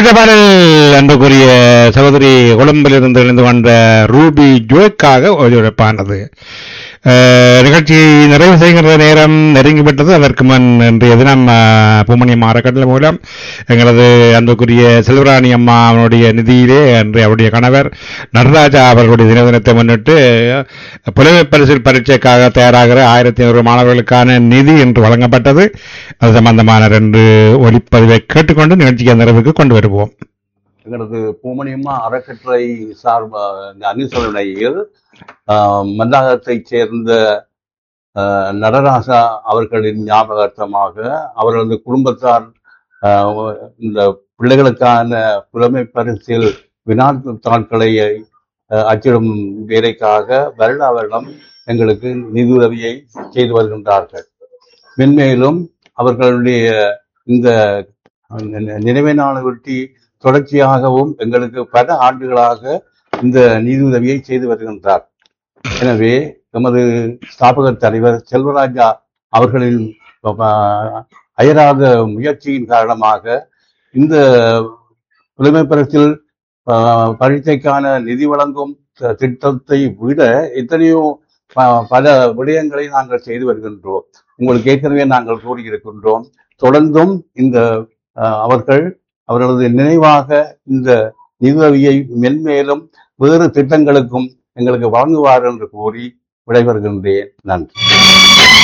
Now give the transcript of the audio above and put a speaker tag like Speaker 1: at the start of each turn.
Speaker 1: அடுத்த பாடல் அன்புக்குரிய சகோதரி கொழும்பிலிருந்து இணைந்து கொண்ட ரூபி ஜோய்க்காக ஒளிபரப்பானது அஹ், நிகழ்ச்சி நிறைவு செய்கின்ற நேரம் நெருங்கிவிட்டது அதற்கு முன் இன்றைய தினம் அஹ், பூமணியம் அறக்கட்டளை மூலம் எங்களது அன்புக்குரிய செல்வராணி அம்மா அவனுடைய நிதியிலே அன்று அவருடைய கணவர் நடராஜா அவர்களுடைய தின தினத்தை முன்னிட்டு அஹ், புலமை பரிசில் பரீட்சைக்காக தயாராகிற ஆயிரத்தி ஐநூறு மாணவர்களுக்கான நிதி என்று வழங்கப்பட்டது அது சம்பந்தமான ரெண்டு ஒளிப்பதிவை கேட்டுக்கொண்டு நிகழ்ச்சிக்கு நிறைவுக்கு கொண்டு வருவோம்
Speaker 2: எங்களது பூமணியம்மா அறக்கட்டளை சார்பா இந்த அனுசரணையில் ஆஹ், மன்னாகத்தைச் சேர்ந்த ஆஹ், நடராசா அவர்களின் ஞாபகார்த்தமாக அவர்களது குடும்பத்தார் ஆஹ், இந்த பிள்ளைகளுக்கான புலமை பரிசில் வினாத்தாட்களை ஆஹ், அச்சிடும் வேலைக்காக வருடா வருடம் எங்களுக்கு நிதியுதவியை செய்து வருகின்றார்கள் மென்மேலும் அவர்களுடைய இந்த நினைவை நாளையொட்டி தொடர்ச்சியாகவும் எங்களுக்கு பல ஆண்டுகளாக இந்த நிதியுதவியை செய்து வருகின்றார் எனவே எமது ஸ்தாபக தலைவர் செல்வராஜா அவர்களின் அஹ், அயராத முயற்சியின் காரணமாக இந்த புலமை பரிசில் அஹ், பரீட்சைக்கான நிதி வழங்கும் த- திட்டத்தை விட எத்தனையோ ப- பல விடயங்களை நாங்கள் செய்து வருகின்றோம் உங்களுக்கு ஏற்கனவே நாங்கள் கூறியிருக்கின்றோம் தொடர்ந்தும் இந்த அஹ், அவர்கள் அவர்களது நினைவாக இந்த நிதியுதவியை மென்மேலும் வேறு திட்டங்களுக்கும் எங்களுக்கு வழங்குவார் என்று கூறி விடைபெறுகின்றேன் நன்றி